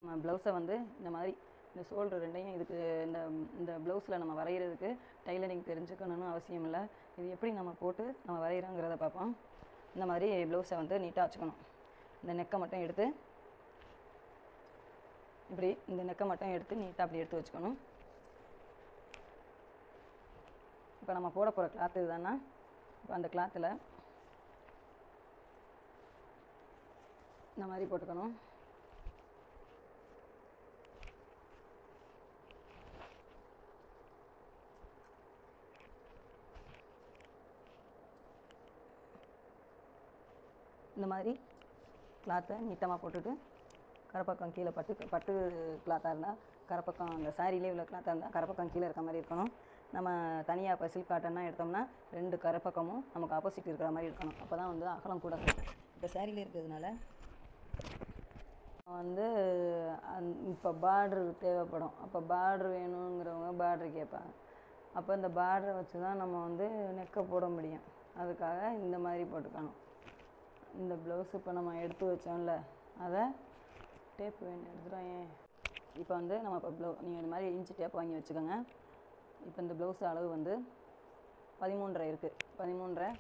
ப்ளவுஸை வந்து இந்த மாதிரி இந்த ஷோல்டர் ரெண்டையும் இதுக்கு இந்த இந்த ப்ளவுஸில் நம்ம வரைகிறதுக்கு டைலரிங் தெரிஞ்சுக்கணும்னு அவசியம் இல்லை இது எப்படி நம்ம போட்டு நம்ம வரைகிறோங்கிறத பார்ப்போம் இந்த மாதிரி ப்ளவுஸை வந்து நீட்டாக வச்சுக்கணும் இந்த நெக்கை மட்டும் எடுத்து இப்படி இந்த நெக்கை மட்டும் எடுத்து நீட்டாக அப்படி எடுத்து வச்சுக்கணும் இப்போ நம்ம போட போகிற கிளாத் இதுதானா இப்போ அந்த கிளாத்தில் இந்த மாதிரி போட்டுக்கணும் இந்த மாதிரி கிளாத்தை நீட்டமாக போட்டுட்டு கரப்பக்கம் கீழே பட்டு பட்டு கிளாத்தாக இருந்தால் கரப்பக்கம் அந்த சாரிலே உள்ள கிளாத்தாக இருந்தால் கரப்பக்கம் கீழே இருக்க மாதிரி இருக்கணும் நம்ம தனியாக இப்போ சில்க் காட்டன்னா எடுத்தோம்னா ரெண்டு கரப்பக்கமும் நமக்கு ஆப்போசிட் இருக்கிற மாதிரி இருக்கணும் அப்போ தான் வந்து அகலம் கூட இருக்கும். இப்போ சாரிலே இருக்கிறதுனால வந்து இப்போ பார்ட்ரு தேவைப்படும் அப்போ பார்ட்ரு வேணுங்கிறவங்க பார்ட்ரு கேட்பாங்க அப்போ இந்த பார்டரை வச்சு தான் நம்ம வந்து நெக்கை போட முடியும் அதுக்காக இந்த மாதிரி போட்டுக்கணும் இந்த ப்ளவுஸ் இப்போ நம்ம எடுத்து வச்சோம்ல அதை டேப் வேணும் எடுத்துகிறோம் ஏன் இப்போ வந்து நம்ம இப்போ ப்ளவு நீங்கள் இந்த மாதிரி இன்ச்சு டேப் வாங்கி வச்சுக்கோங்க இப்போ இந்த ப்ளவுஸ் அளவு வந்து பதிமூன்றரை இருக்குது பதிமூன்றரை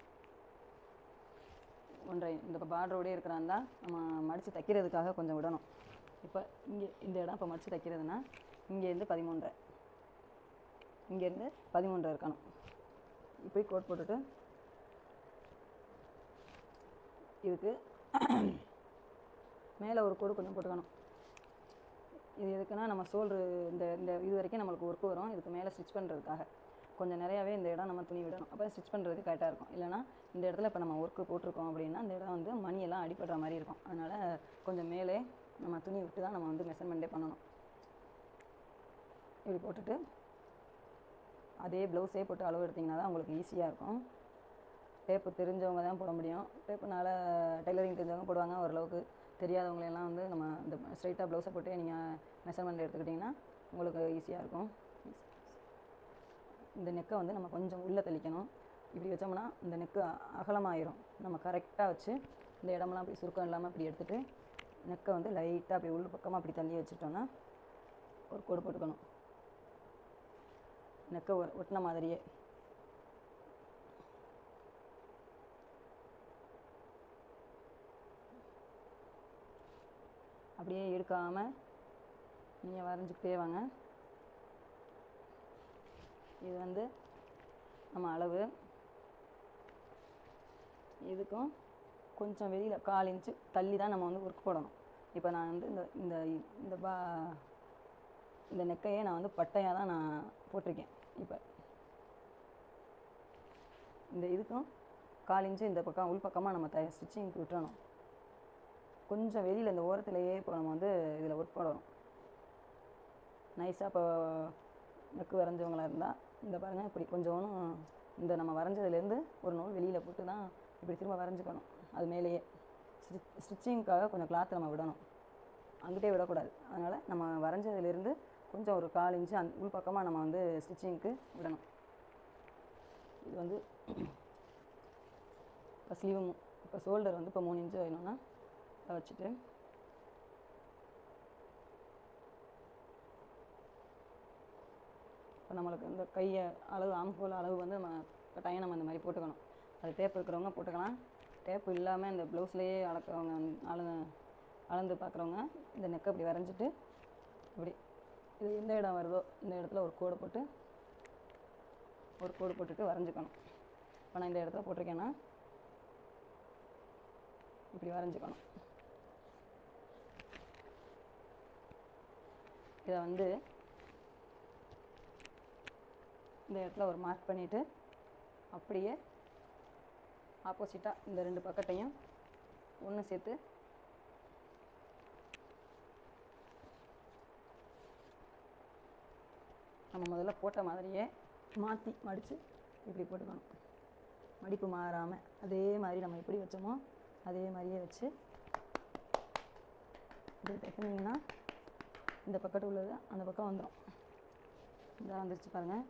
ஒன்றை இந்த இப்போ பார்டரோடே இருக்கிறாந்தா நம்ம மடித்து தைக்கிறதுக்காக கொஞ்சம் விடணும் இப்போ இங்கே இந்த இடம் இப்போ மடித்து தைக்கிறதுனா இங்கேருந்து பதிமூன்றரை இங்கேருந்து பதிமூன்றரை இருக்கணும் இப்படி கோட் போட்டுட்டு இதுக்கு மேலே ஒரு கோடு கொஞ்சம் போட்டுக்கணும் இது எதுக்குன்னா நம்ம சோல்ரு இந்த இந்த இது வரைக்கும் நம்மளுக்கு ஒர்க் வரும் இதுக்கு மேலே ஸ்டிச் பண்ணுறதுக்காக கொஞ்சம் நிறையாவே இந்த இடம் நம்ம துணி விடணும் அப்போ ஸ்டிச் பண்ணுறதுக்கு கரெக்டாக இருக்கும் இல்லைனா இந்த இடத்துல இப்போ நம்ம ஒர்க்கு போட்டிருக்கோம் அப்படின்னா இந்த இடம் வந்து மணியெல்லாம் அடிபடுற மாதிரி இருக்கும் அதனால் கொஞ்சம் மேலே நம்ம துணி விட்டு தான் நம்ம வந்து மெஷர்மெண்ட்டே பண்ணணும் இப்படி போட்டுட்டு அதே ப்ளவுஸே போட்டு அளவு எடுத்திங்கன்னா தான் உங்களுக்கு ஈஸியாக இருக்கும் டேப்பு தெரிஞ்சவங்க தான் போட முடியும் டேப்புனால டெய்லரிங் தெரிஞ்சவங்க போடுவாங்க ஓரளவுக்கு தெரியாதவங்களெல்லாம் வந்து நம்ம இந்த ஸ்ட்ரைட்டாக ப்ளவுஸை போட்டு நீங்கள் மெஷர்மெண்ட் எடுத்துக்கிட்டிங்கன்னா உங்களுக்கு ஈஸியாக இருக்கும் இந்த நெக்கை வந்து நம்ம கொஞ்சம் உள்ளே தெளிக்கணும் இப்படி வச்சோம்னா இந்த நெக்கு அகலமாயிரும் நம்ம கரெக்டாக வச்சு இந்த இடமெல்லாம் அப்படி சுருக்கம் இல்லாமல் அப்படி எடுத்துகிட்டு நெக்கை வந்து லைட்டாக அப்படி உள் பக்கமாக அப்படி தள்ளி வச்சுட்டோன்னா ஒரு கோடு போட்டுக்கணும் நெக்கை ஒ- ஒட்டின மாதிரியே அப்படியே எடுக்காமல் நீங்கள் வரைஞ்சிக்கிட்டே வாங்க இது வந்து நம்ம அளவு இதுக்கும் கொஞ்சம் வெளியில் கால் இன்ச்சு தள்ளி தான் நம்ம வந்து ஒர்க் போடணும் இப்போ நான் வந்து இந்த இந்த இந்த பா இந்த நெக்கையே நான் வந்து பட்டையாக தான் நான் போட்டிருக்கேன் இப்போ இந்த இதுக்கும் கால் இன்ச்சு இந்த பக்கம் உள் பக்கமாக நம்ம த ஸ்டிச்சிங்க்கு விட்டுறணும் கொஞ்சம் வெளியில் இந்த ஓரத்துலேயே இப்போ நம்ம வந்து இதில் ஒர்க் போடணும் நைஸாக இப்போ நெக்கு வரைஞ்சவங்களா இருந்தால் இந்த பாருங்கள் இப்படி கொஞ்சம் இந்த நம்ம வரைஞ்சதுலேருந்து ஒரு நூல் வெளியில் போட்டு தான் இப்படி திரும்ப வரைஞ்சிக்கணும் அது மேலேயே ஸ்டிச் ஸ்டிச்சிங்க்காக கொஞ்சம் கிளாத் நம்ம விடணும் அங்கிட்டே விடக்கூடாது அதனால் நம்ம வரைஞ்சதுலேருந்து கொஞ்சம் ஒரு கால் இன்ச்சு அந் உள் பக்கமாக நம்ம வந்து ஸ்டிச்சிங்க்கு விடணும் இது வந்து இப்போ ஸ்லீவ் இப்போ ஷோல்டர் வந்து இப்போ மூணு இன்ச்சு வேணும்னா அதை வச்சுட்டு இப்போ நம்மளுக்கு இந்த கையை அளவு ஆம்கோல் அளவு வந்து நம்ம கட்டாயம் நம்ம இந்த மாதிரி போட்டுக்கணும் அது டேப் இருக்கிறவங்க போட்டுக்கலாம் டேப் இல்லாமல் இந்த ப்ளவுஸ்லேயே அளக்கிறவங்க அள அளந்து பார்க்குறவங்க இந்த நெக்கை இப்படி வரைஞ்சிட்டு இப்படி இது எந்த இடம் வருதோ இந்த இடத்துல ஒரு கோடு போட்டு ஒரு கோடு போட்டுட்டு வரைஞ்சிக்கணும் இப்போ நான் இந்த இடத்துல போட்டிருக்கேன்னா இப்படி வரைஞ்சிக்கணும் இதை வந்து இந்த இடத்துல ஒரு மார்க் பண்ணிவிட்டு அப்படியே ஆப்போசிட்டாக இந்த ரெண்டு பக்கத்தையும் ஒன்று சேர்த்து நம்ம முதல்ல போட்ட மாதிரியே மாற்றி மடித்து இப்படி போட்டுக்கணும் மடிப்பு மாறாமல் அதே மாதிரி நம்ம எப்படி வச்சோமோ அதே மாதிரியே வச்சு இப்படி தைக்கினீங்கன்னா இந்த பக்கத்து உள்ளது அந்த பக்கம் வந்துடும் இந்த வந்துருச்சு பாருங்கள்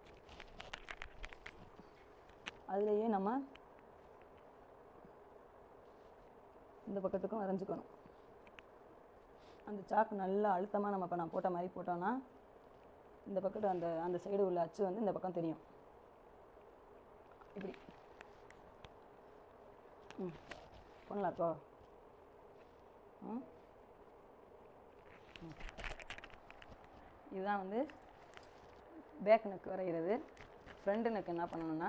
அதுலேயே நம்ம இந்த பக்கத்துக்கும் வரைஞ்சிக்கணும் அந்த சாக்கு நல்லா அழுத்தமாக நம்ம இப்போ நான் போட்ட மாதிரி போட்டோம்னா இந்த பக்கத்து அந்த அந்த சைடு உள்ள அச்சு வந்து இந்த பக்கம் தெரியும் இப்படி ம் பண்ணலாம் இப்போ ம் ம். இதுதான் வந்து பேக் நெக் வரைகிறது ஃப்ரண்ட் நெக் என்ன பண்ணணும்னா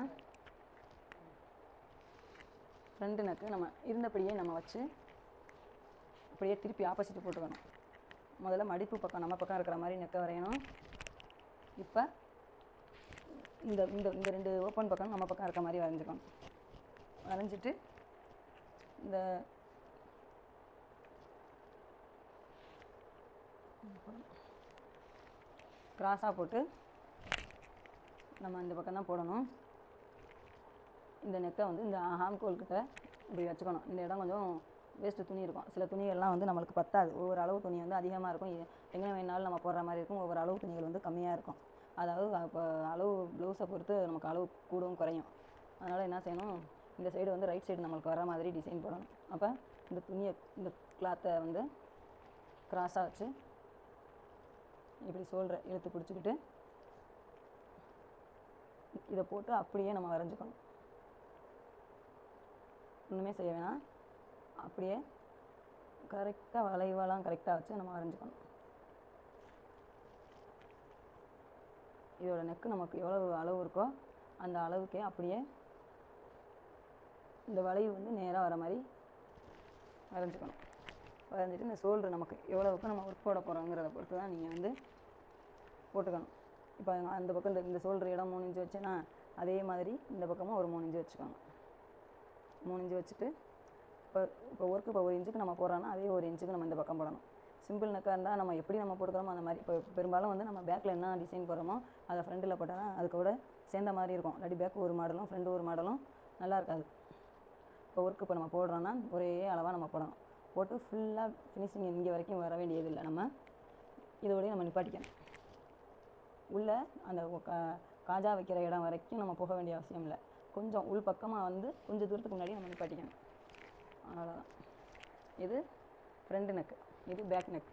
ஃப்ரண்ட் நெக்கு நம்ம இருந்தபடியே நம்ம வச்சு அப்படியே திருப்பி ஆப்போசிட் போட்டுக்கணும் முதல்ல மடிப்பு பக்கம் நம்ம பக்கம் இருக்கிற மாதிரி நெக்கை வரையணும் இப்போ இந்த இந்த இந்த ரெண்டு ஓப்பன் பக்கம் நம்ம பக்கம் இருக்க மாதிரி வரைஞ்சிக்கணும் வரைஞ்சிட்டு இந்த கிராஸாக போட்டு நம்ம இந்த பக்கம் தான் போடணும் இந்த நெக்கை வந்து இந்த ஹாம்கோல் கிட்ட இப்படி வச்சுக்கணும் இந்த இடம் கொஞ்சம் வேஸ்ட்டு துணி இருக்கும் சில துணிகள்லாம் வந்து நம்மளுக்கு பத்தாது ஒவ்வொரு அளவு துணி வந்து அதிகமாக இருக்கும் எ- எங்கே வேணாலும் நம்ம போடுற மாதிரி இருக்கும் ஒவ்வொரு அளவு துணிகள் வந்து கம்மியாக இருக்கும் அதாவது இப்போ அளவு ப்ளவுஸை பொறுத்து நமக்கு அளவு கூடவும் குறையும் அதனால் என்ன செய்யணும் இந்த சைடு வந்து ரைட் சைடு நம்மளுக்கு வர மாதிரி டிசைன் போடணும் அப்போ இந்த துணியை இந்த கிளாத்தை வந்து கிராஸாக வச்சு இப்படி சொல்கிற இழுத்து பிடிச்சிக்கிட்டு இதை போட்டு அப்படியே நம்ம வரைஞ்சிக்கணும் ஒன்றுமே செய்ய வேணாம் அப்படியே கரெக்டாக வளைவெல்லாம் கரெக்டாக வச்சு நம்ம வரைஞ்சிக்கணும் இதோட நெக்கு நமக்கு எவ்வளவு அளவு இருக்கோ அந்த அளவுக்கே அப்படியே இந்த வளைவு வந்து நேராக வர மாதிரி வரைஞ்சிக்கணும் வரைஞ்சிட்டு இந்த ஷோல்டர் நமக்கு எவ்வளவுக்கு நம்ம ஒர்க் போட போகிறோங்கிறத பொறுத்து தான் நீங்கள் வந்து போட்டுக்கணும் இப்போ அந்த பக்கம் இந்த இந்த ஷோல்டர் இடம் மூணு இன்ச்சு வச்சேன்னா அதே மாதிரி இந்த பக்கமும் ஒரு மூணு இன்ச்சு வச்சுக்கோங்க மூணு இன்ச்சு வச்சுட்டு இப்போ இப்போ ஒர்க்கு இப்போ ஒரு இன்ச்சுக்கு நம்ம போடுறோன்னா அதே ஒரு இன்ச்சுக்கு நம்ம இந்த பக்கம் போடணும் சிம்பிள் நெக்காக இருந்தால் நம்ம எப்படி நம்ம போட்டுக்கிறோமோ அந்த மாதிரி இப்போ பெரும்பாலும் வந்து நம்ம பேக்கில் என்ன டிசைன் போடுறோமோ அதை ஃப்ரண்டில் போட்டால் அது கூட சேர்ந்த மாதிரி இருக்கும் இல்லாட்டி பேக் ஒரு மாடலும் ஃப்ரண்ட் ஒரு மாடலும் நல்லா இருக்காது இப்போ ஒர்க்கு இப்போ நம்ம போடுறோன்னா ஒரே அளவாக நம்ம போடணும் போட்டு ஃபுல்லாக ஃபினிஷிங் இங்கே வரைக்கும் வர வேண்டியதில்லை நம்ம இதோடய நம்ம நிப்பாட்டிக்கணும் உள்ளே அந்த ஒ- கா- காஜா வைக்கிற இடம் வரைக்கும் நம்ம போக வேண்டிய அவசியம் இல்லை கொஞ்சம் உள் பக்கமாக வந்து கொஞ்சம் தூரத்துக்கு முன்னாடி நம்ம நிப்பாட்டிக்கணும் அவ்வளோதான் இது ஃப்ரண்ட் நெக் இது பேக் நெக்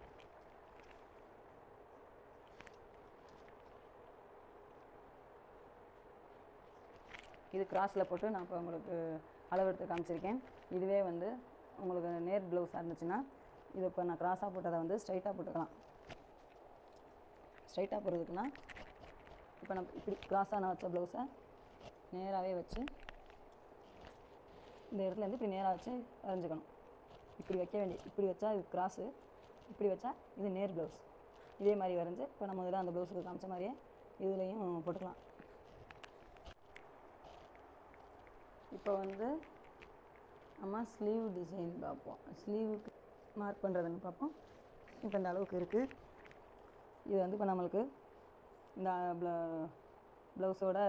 இது கிராஸில் போட்டு நான் இப்போ உங்களுக்கு அளவெடுத்து காமிச்சிருக்கேன் இதுவே வந்து உங்களுக்கு நேர் ப்ளவுஸாக இருந்துச்சுன்னா இது இப்போ நான் கிராஸாக போட்டதை வந்து ஸ்ட்ரைட்டாக போட்டுக்கலாம் ஸ்ட்ரைட்டாக போடுறதுக்குன்னா இப்போ நம்ம இப்படி கிராஸாக நான் வச்ச ப்ளவுஸை நேராகவே வச்சு இந்த இடத்துல இருந்து இப்படி நேராக வச்சு வரைஞ்சிக்கணும் இப்படி வைக்க வேண்டிய இப்படி வச்சா இது கிராஸு இப்படி வச்சா இது நேர் ப்ளவுஸ் இதே மாதிரி வரைஞ்சி இப்போ நம்ம இதில் அந்த ப்ளவுஸுக்கு காமிச்ச மாதிரியே இதுலேயும் போட்டுக்கலாம் இப்போ வந்து நம்ம ஸ்லீவ் டிசைன் பார்ப்போம் ஸ்லீவுக்கு மார்க் பண்ணுறதுன்னு பார்ப்போம் இப்போ இந்த அளவுக்கு இருக்குது இது வந்து இப்போ நம்மளுக்கு இந்த ப்ளவுஸோட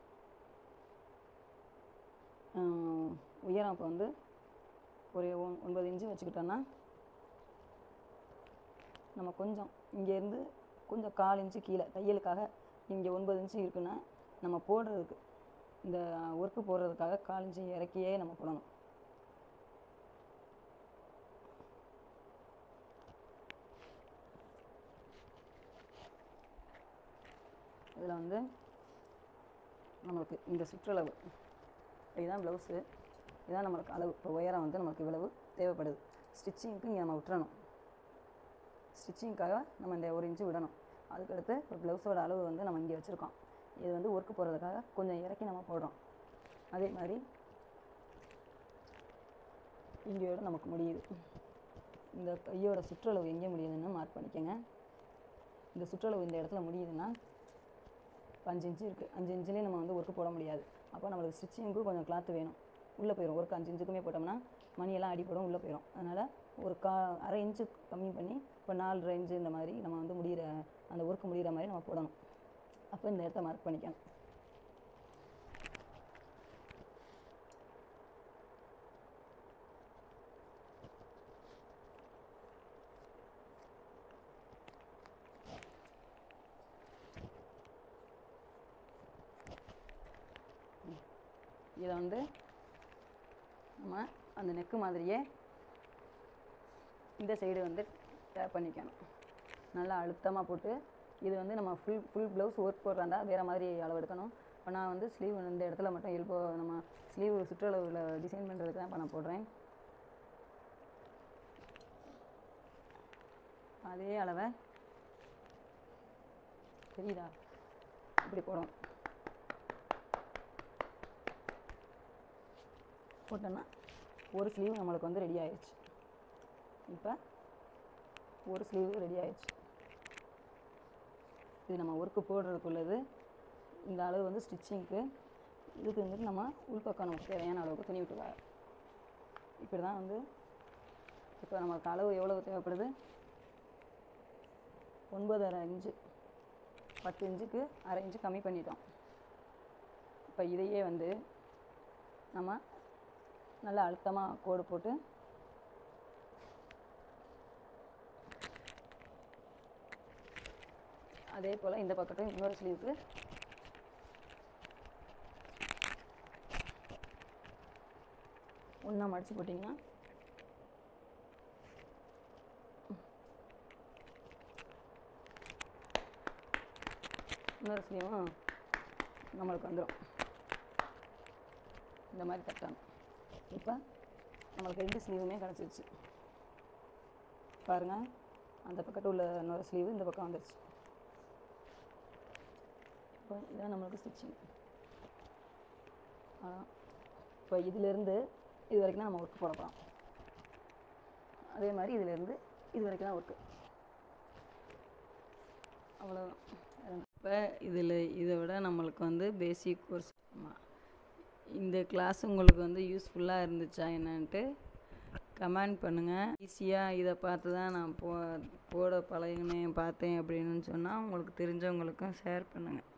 உயரம் இப்போ வந்து ஒரு ஒன் ஒன்பது இன்ச்சு வச்சுக்கிட்டோன்னா நம்ம கொஞ்சம் இங்கேருந்து கொஞ்சம் கால் இன்ச்சு கீழே தையலுக்காக இங்கே ஒன்பது இன்ச்சு இருக்குன்னா நம்ம போடுறதுக்கு இந்த ஒர்க்கு போடுறதுக்காக கால் இன்ச்சு இறக்கியே நம்ம போடணும் இதில் வந்து நம்மளுக்கு இந்த சுற்றளவு இதுதான் ப்ளவுஸு இதுதான் நம்மளுக்கு அளவு இப்போ உயரம் வந்து நமக்கு இவ்வளவு தேவைப்படுது ஸ்டிச்சிங்க்கு இங்கே நம்ம விட்டுறணும் ஸ்டிச்சிங்க்காக நம்ம இந்த ஒரு இன்ச்சு விடணும் அதுக்கடுத்து இப்போ ப்ளவுஸோட அளவு வந்து நம்ம இங்கே வச்சுருக்கோம் இது வந்து ஒர்க்கு போடுறதுக்காக கொஞ்சம் இறக்கி நம்ம போடுறோம் அதே மாதிரி இங்கேயோட நமக்கு முடியுது இந்த கையோட சுற்றளவு எங்கே முடியுதுன்னு மார்க் பண்ணிக்கோங்க இந்த சுற்றளவு இந்த இடத்துல முடியுதுன்னா இப்போ அஞ்சு இன்ச்சு இருக்குது அஞ்சு இன்ச்சுலேயே நம்ம வந்து ஒர்க்கு போட முடியாது அப்போ நம்மளுக்கு ஸ்டிச்சிங்க்கு கொஞ்சம் கிளாத் வேணும் உள்ளே போயிடும் ஒர்க் அஞ்சு இன்ச்சுக்குமே போட்டோம்னா மணியெல்லாம் அடிப்படும் உள்ளே போயிடும் அதனால் ஒரு கா அரை இன்ச்சு கம்மி பண்ணி இப்போ நாலரை இன்ச்சு இந்த மாதிரி நம்ம வந்து முடிகிற அந்த ஒர்க்கு முடிகிற மாதிரி நம்ம போடணும் அப்போ இந்த இடத்த மார்க் பண்ணிக்கணும் இதை வந்து நம்ம அந்த நெக்கு மாதிரியே இந்த சைடு வந்து டேப் பண்ணிக்கணும் நல்லா அழுத்தமாக போட்டு இது வந்து நம்ம ஃபுல் ஃபுல் ப்ளவுஸ் ஒர்க் போடுறாண்டா வேறு மாதிரி அளவு எடுக்கணும் இப்போ நான் வந்து ஸ்லீவ் இந்த இடத்துல மட்டும் எல்போ நம்ம ஸ்லீவ் சுற்றளவில் டிசைன் பண்ணுறதுக்கு தான் இப்போ நான் போடுறேன் அதே அளவை தெரியுதா இப்படி போடணும் போட்டோன்னா ஒரு ஸ்லீவ் நம்மளுக்கு வந்து ரெடி ஆயிடுச்சு இப்போ ஒரு ஸ்லீவ் ரெடி ஆயிடுச்சு இது நம்ம ஒர்க்கு போடுறதுக்குள்ளது இந்த அளவு வந்து ஸ்டிச்சிங்க்கு இதுக்கு வந்துட்டு நம்ம உள்பக்கம் நமக்கு தேவையான அளவுக்கு துணி விட்டு வ- இப்படி தான் வந்து இப்போ நமக்கு அளவு எவ்வளவு தேவைப்படுது ஒன்பதரை இன்ச்சு பத்து இன்ச்சுக்கு அரை இன்ச்சு கம்மி பண்ணிட்டோம் இப்போ இதையே வந்து நம்ம நல்லா அழுத்தமாக கோடு போட்டு அதே போல் இந்த பக்கட்டும் இன்னொரு ஸ்லீவுக்கு ஒன்றா மடித்து போட்டிங்கன்னா இன்னொரு ஸ்லீவும் நம்மளுக்கு வந்துடும் இந்த மாதிரி தட்டணும் இப்போ நம்மளுக்கு ரெண்டு ஸ்லீவுமே கிடச்சிருச்சு பாருங்கள் அந்த பக்கத்து உள்ள இன்னொரு ஸ்லீவு இந்த பக்கம் வந்துருச்சு இப்போ இதான் நம்மளுக்கு ஸ்டிச்சிங் இப்போ இதிலேருந்து இது வரைக்கும் தான் நம்ம ஒர்க் போட போகிறோம் அதே மாதிரி இதிலேருந்து இது வரைக்கும் தான் ஒர்க்கு அவ்வளோதான் இப்போ இதில் இதை விட நம்மளுக்கு வந்து பேசிக் கோர்ஸ் இந்த கிளாஸ் உங்களுக்கு வந்து யூஸ்ஃபுல்லாக இருந்துச்சா என்னன்ட்டு கமெண்ட் பண்ணுங்கள் ஈஸியாக இதை பார்த்து தான் நான் போ போட பழகினேன் பார்த்தேன் அப்படின்னு சொன்னால் உங்களுக்கு தெரிஞ்சவங்களுக்கும் ஷேர் பண்ணுங்கள்